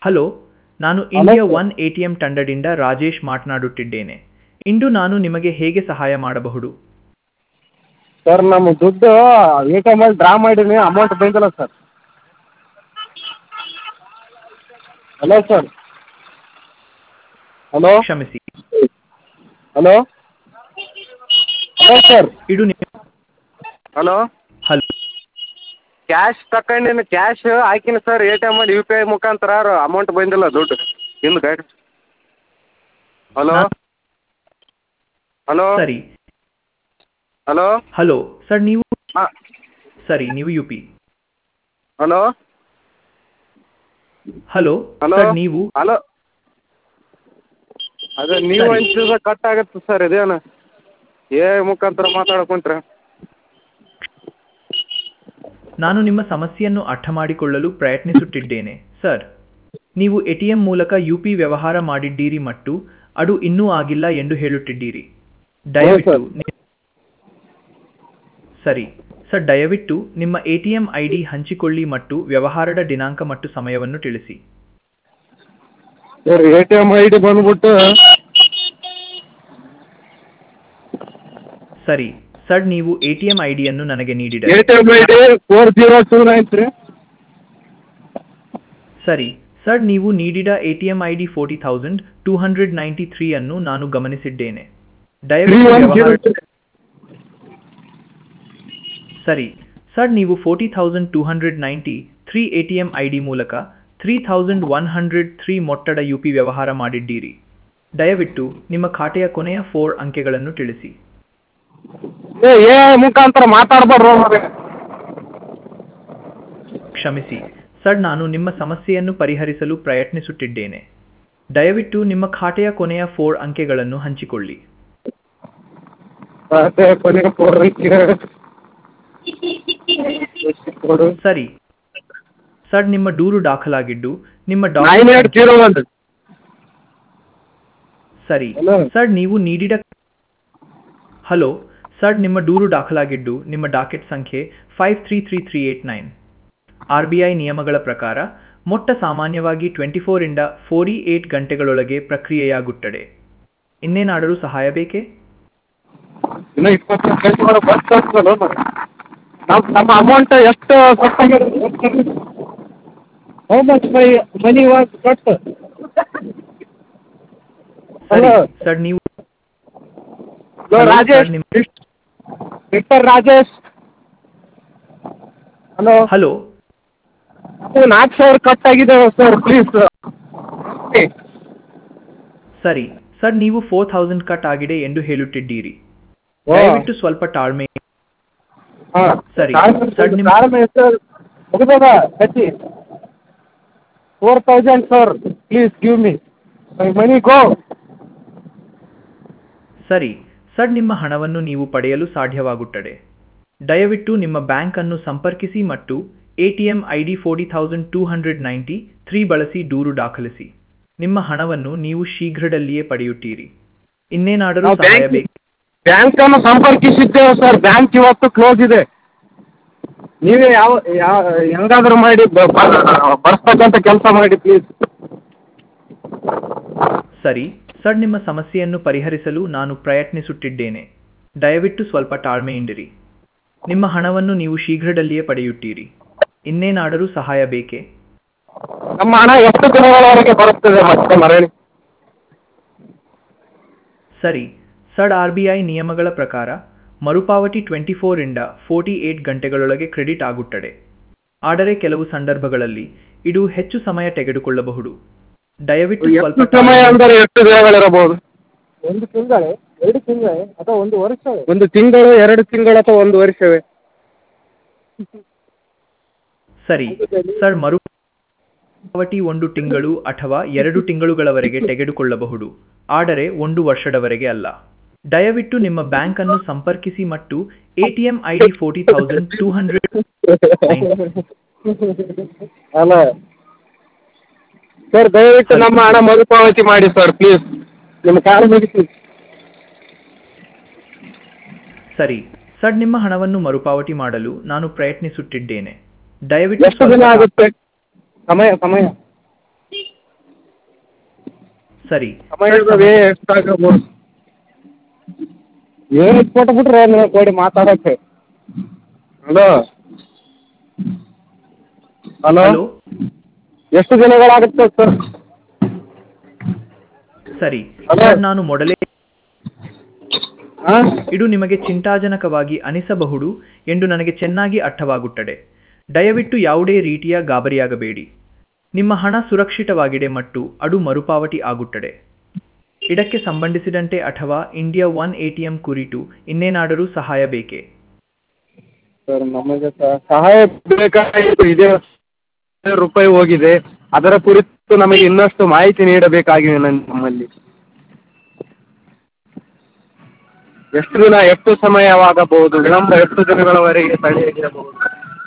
Hello ನಾನು India one A T M ತಂಡದಿಂದ ರಾಜೇಶ್ ಮಾತನಾಡುತ್ತಿದ್ದೇನೆ ಇಂದು ನಾನು ನಿಮಗೆ ಹೇಗೆ ಸಹಾಯ ಮಾಡಬಹುದು ಸರ್ ನಮ್ಮ ದುಡ್ಡು ಎ ಟಿ ಎಮಲ್ಲಿ ಡ್ರಾ ಮಾಡೀನಿ ಅಮೌಂಟ್ ಬಂದಿಲ್ಲ ಸರ್ ಹಲೋ ಸರ್ ಹಲೋ ಕ್ಷಮಿಸಿ ಹಲೋ ಹಲೋ ಸರ್ ಇದು ನಿಮ್ಮ ಹಲೋ ಹಲೋ ಕ್ಯಾಶ್ ತಗೊಂಡಿನಿ ಕ್ಯಾಶ್ ಹಾಕಿನಿ ಸರ್ ಎ ಟಿ ಎಮಲ್ಲಿ ಯು ಪಿ ಐ ಮುಖಾಂತರ ಅಮೌಂಟ್ ಬಂದಿಲ್ಲ ದುಡ್ಡು ಹಿಂದೆ ಗಾಡಿ ಹಲೋ ಹಲೋ ಸರಿ ಹಲೋ ಹಲೋ ಸರ್ ನೀವು ಹಾಂ ಸರಿ ನೀವು U P hello hello hello sir ನೀವು ಹಲೋ ಅದೇ ನೀವು ಸರಿ. ಹಂಚಿದ್ರೆ ಕಟ್ ಆಗುತ್ತೆ ಸರ್ ಇದೇನು ಏ ಮುಖಾಂತರ ಮಾತಾಡ್ಕೊಂಡ್ರೆ ನಾನು ನಿಮ್ಮ ಸಮಸ್ಯೆಯನ್ನು ಅರ್ಥ ಮಾಡಿಕೊಳ್ಳಲು ಪ್ರಯತ್ನಿಸುತ್ತಿದ್ದೇನೆ ಸರ್ ನೀವು ಎ ಟಿ ಎಂ ಮೂಲಕ ಯು ಪಿ ವ್ಯವಹಾರ ಮಾಡಿದ್ದೀರಿ ಮತ್ತು ಅದು ಇನ್ನೂ ಆಗಿಲ್ಲ ಎಂದು ಹೇಳುತ್ತಿದ್ದೀರಿ ದಯವಿಟ್ಟು ಸರ್. ನಿ- ಸರಿ ಸರ್ ದಯವಿಟ್ಟು ನಿಮ್ಮ A T M I D ಹಂಚಿಕೊಳ್ಳಿ ಮತ್ತು ವ್ಯವಹಾರದ ದಿನಾಂಕ ಮತ್ತು ಸಮಯವನ್ನು ತಿಳಿಸಿ sir A T M I D ಬಂದ್ಬಿಟ್ಟು ಸರಿ ಸರ್ ನೀವು ಎ ಟಿ ಎಂ ಐ ಡಿಯನ್ನು ನನಗೆ ಎ ನೀಡಿದರೆ T M I D four zero two nine three ಸರಿ ಸರ್ ನೀವು ನೀಡಿದ A T M I D forty thousand two hundred ninety three ಅನ್ನು ನಾನು ಗಮನಿಸಿದ್ದೇನೆ ತ್ರೀ ದಯವಿಟ್ಟು ಒನ್ ಜೀರೋ ವ್ಯವಹಾರ ಸರಿ ಸರ್ ನೀವು forty thousand two hundred ninety three A T M I D ಮೂಲಕ three thousand one hundred three ಮೊತ್ತದ U P ವ್ಯವಹಾರ ಮಾಡಿದ್ದೀರಿ ದಯವಿಟ್ಟು ನಿಮ್ಮ ಖಾತೆಯ ಕೊನೆಯ ಫೋರ್ ಅಂಕೆಗಳನ್ನು ತಿಳಿಸಿ ಏ ಎ ಮುಖಾಂತರ ಮಾತಾಡ್ಬಾರ್ದು ಮಾರ್ರೆ. ಕ್ಷಮಿಸಿ ಸರ್ ನಾನು ನಿಮ್ಮ ಸಮಸ್ಯೆಯನ್ನು ಪರಿಹರಿಸಲು ಪ್ರಯತ್ನಿಸುತ್ತಿದ್ದೇನೆ ದಯವಿಟ್ಟು ನಿಮ್ಮ ಖಾತೆಯ ಕೊನೆಯ ಫೋರ್ ಅಂಕೆಗಳನ್ನು ಹಂಚಿಕೊಳ್ಳಿ ಅದೇ ಕೊನೆಗೆ ಫೋರ್ ಕೊಡು ಸರಿ ಸರ್ ನಿಮ್ಮ ದೂರು ದಾಖಲಾಗಿದ್ದು ನಿಮ್ಮ nine eight document zero one ಸರಿ Hello. ಸರ್ ನೀವು ನೀಡಿದ ಹಲೋ ಸರ್ ನಿಮ್ಮ ದೂರು ದಾಖಲಾಗಿದ್ದು ನಿಮ್ಮ ಡಾಕೆಟ್ ಸಂಖ್ಯೆ five three three three eight nine R B I ನಿಯಮಗಳ ಪ್ರಕಾರ ಮೊಟ್ಟ ಸಾಮಾನ್ಯವಾಗಿ ಟ್ವೆಂಟಿ ಫೋರಿಂದ ಫೋರ್ಟಿ ಏಟ್ ಗಂಟೆಗಳೊಳಗೆ ಪ್ರಕ್ರಿಯೆಯಾಗುತ್ತದೆ ಇನ್ನೇನಾದರೂ ಸಹಾಯ ಬೇಕೇ ಇನ್ನು ಇಪ್ಪತ್ತು ಕೆಲಸ ಮಾಡೋ ಬಸ್ ಕಳ್ಸಲ್ಲ ನಮ್ಮ ನಮ್ಮ ಅಮೌಂಟ್ ಎಷ್ಟು how much my money was cut ಸರಿ ಹಲೋ ಸರ್ ನೀವು ಹಲೋ Hello, ರಾಜೇಶ್ sir, ನಿಮ್- ಮಿಸ್ಟರ್ ರಾಜೇಶ್ ಹಲೋ ಹಲೋ ನಾಲ್ಕು ಸಾವಿರ ಕಟ್ ಆಗಿದೆ ಸರ್ ಪ್ಲೀಸ್ ಸರಿ ಸರ್ ನೀವು ಫೋರ್ ಥೌಸಂಡ್ ಕಟ್ ಆಗಿದೆ ಎಂದು ಹೇಳುತ್ತಿದ್ದೀರಿ ದಯವಿಟ್ಟು ಸ್ವಲ್ಪ ತಾಳ್ಮೆ ಹಾಂ ಸರಿ. ಸರ್, ನಿಮ್ಮ- ತಾಳ್ಮೆ ಸರ್ ಮುಗಿದದ ಕಟ್ಟಿ four thousand sir please give me my money go ಸರಿ ಸರ್ ನಿಮ್ಮ ಹಣವನ್ನು ನೀವು ಪಡೆಯಲು ಸಾಧ್ಯವಾಗುತ್ತದೆ ದಯವಿಟ್ಟು ನಿಮ್ಮ ಬ್ಯಾಂಕ್ ಅನ್ನು ಸಂಪರ್ಕಿಸಿ ಮತ್ತು A T M I D forty thousand two hundred ninety three ಬಳಸಿ ದೂರು ದಾಖಲಿಸಿ ನಿಮ್ಮ ಹಣವನ್ನು ನೀವು ಶೀಘ್ರದಲ್ಲಿಯೇ ಪಡೆಯುತ್ತೀರಿ ಇನ್ನೇನಾದರೂ ನಾವು ಸಹಾಯ ಬ್ಯಾಂಕ್- ಬೇಕು ಬ್ಯಾಂಕನ್ನು ಸಂಪರ್ಕಿಸಿದ್ದೇವೆ ಸರ್ ಬ್ಯಾಂಕ್ ಇವತ್ತು ಕ್ಲೋಸ್ ಇದೆ ನೀವೇ ಯಾವ ಯಾವ ಹೆಂಗಾದ್ರೂ ಮಾಡಿ ಬ- ಬ- ಬರ್ಸ್ತಕ್ಕಂಥ ಕೆಲಸ ಮಾಡಿ ಪ್ಲೀಸ್ ಸರಿ ಸರ್ ನಿಮ್ಮ ಸಮಸ್ಯೆಯನ್ನು ಪರಿಹರಿಸಲು ನಾನು ಪ್ರಯತ್ನಿಸುತ್ತಿದ್ದೇನೆ ದಯವಿಟ್ಟು ಸ್ವಲ್ಪ ತಾಳ್ಮೆಯಿಂದಿರಿ ನಿಮ್ಮ ಹಣವನ್ನು ನೀವು ಶೀಘ್ರದಲ್ಲಿಯೇ ಪಡೆಯುತ್ತೀರಿ ಇನ್ನೇನಾದರೂ ಸಹಾಯ ಬೇಕೇ ನಮ್ಮ ಹಣ ಎಷ್ಟು ದಿನಗಳವರೆಗೆ ಬರುತ್ತದೆ ಮತ್ತೆ ಮರಳಿ ಸರಿ ಸರ್ ಆರ್ ಬಿ ಐ ನಿಯಮಗಳ ಪ್ರಕಾರ ಮರುಪಾವತಿ ಟ್ವೆಂಟಿ ಫೋರಿಂದ ಫೋರ್ಟಿ ಏಟ್ ಗಂಟೆಗಳೊಳಗೆ ಕ್ರೆಡಿಟ್ ಆಗುತ್ತದೆ ಆದರೆ ಕೆಲವು ಸಂದರ್ಭಗಳಲ್ಲಿ ಇದು ಹೆಚ್ಚು ಸಮಯ ತೆಗೆದುಕೊಳ್ಳಬಹುದು ದಯವಿಟ್ಟು ಎಷ್ಟು ಸ್ವಲ್ಪ ಸಮಯ ತಾಳ್ಮೆ- ಅಂದರೆ ಎಷ್ಟು ದಿನಗಳಿರಬಹುದು ಒಂದು ತಿಂಗಳೇ ಎರಡು ತಿಂಗಳೇ ಅಥವಾ ಒಂದು ವರ್ಷ ಒಂದು ತಿಂಗಳು ಎರಡು ತಿಂಗಳು ಅಥವಾ ಒಂದು ವರ್ಷವೇ ಸರಿ ಸರ್ ಮರುಪಾವತಿ ಒಂದು ತಿಂಗಳು ಅಥವಾ ಎರಡು ತಿಂಗಳುಗಳವರೆಗೆ ತೆಗೆದುಕೊಳ್ಳಬಹುದು ಆದರೆ ಒಂದು ವರ್ಷದವರೆಗೆ ಅಲ್ಲ ದಯವಿಟ್ಟು ನಿಮ್ಮ ಬ್ಯಾಂಕ್ ಅನ್ನು ಸಂಪರ್ಕಿಸಿ ಮತ್ತು ATM I D forty thousand two hundred ಅಲ್ಲ ಸರ್ ದಯವಿಟ್ಟು ನಮ್ಮ ಹಣ ಮರುಪಾವತಿ ಮಾಡಿ ಸರ್ ಪ್ಲೀಸ್ ನಿಮ್ಮ ಕಾರ್ ಮುಗಿಸಿ ಸರಿ ಸರ್ ನಿಮ್ಮ ಹಣವನ್ನು ಮರುಪಾವತಿ ಮಾಡಲು ನಾನು ಪ್ರಯತ್ನಿಸುತ್ತಿದ್ದೇನೆ ದಯವಿಟ್ಟು ಎಷ್ಟು ದಿನ ಸ್ವಲ್ಪ ಆಗುತ್ತೆ ಸಮಯ ಸಮಯ ಸರಿ ಸಮಯವೇ ಎಷ್ಟಾಗಬಹುದು ಏನು ಕೊಟ್ಬಿಟ್ರೆ ನೀವು ಕೊಡಿ ಮಾತಾಡೋಕ್ಕೆ ಹಲೋ ಹಲೋ ಹಲೋ ಎಷ್ಟು ದಿನಗಳಾಗುತ್ತೆ ಸರ್ ಸರಿ ಹಲೋ. ಸರ್ ನಾನು ಮೊದಲೇ ಹಾಂ ಇದು ನಿಮಗೆ ಚಿಂತಾಜನಕವಾಗಿ ಅನಿಸಬಹುದು ಎಂದು ನನಗೆ ಚೆನ್ನಾಗಿ ಅರ್ಥವಾಗುತ್ತದೆ ದಯವಿಟ್ಟು ಯಾವುದೇ ರೀತಿಯ ಗಾಬರಿಯಾಗಬೇಡಿ ನಿಮ್ಮ ಹಣ ಸುರಕ್ಷಿತವಾಗಿದೆ ಮತ್ತು ಅದು ಮರುಪಾವತಿ ಆಗುತ್ತದೆ ಇದಕ್ಕೆ ಸಂಬಂಧಿಸಿದಂತೆ ಅಥವಾ ಇಂಡಿಯಾ ಒನ್ ಎಟಿಎಂ ಕುರಿತು ಇನ್ನೇನಾದರೂ ಸಹಾಯ ಬೇಕೇ ಸರ್ ನಮಗೆ ಸ- ಸಹಾಯ ಬೇಕಾಗಿತ್ತು ಇದೇ ರೂಪಾಯಿ ಹೋಗಿದೆ ಅದರ ಕುರಿತು ನಮಗೆ ಇನ್ನಷ್ಟು ಮಾಹಿತಿ ನೀಡಬೇಕಾಗಿದೆ ನನ್ನ ನಮ್ಮಲ್ಲಿ ಎಷ್ಟು ದಿನ ಎಷ್ಟು ಸಮಯವಾಗಬಹುದು ವಿಳಂಬ ಎಷ್ಟು ದಿನಗಳವರೆಗೆ ತಡೆಯಬಹುದು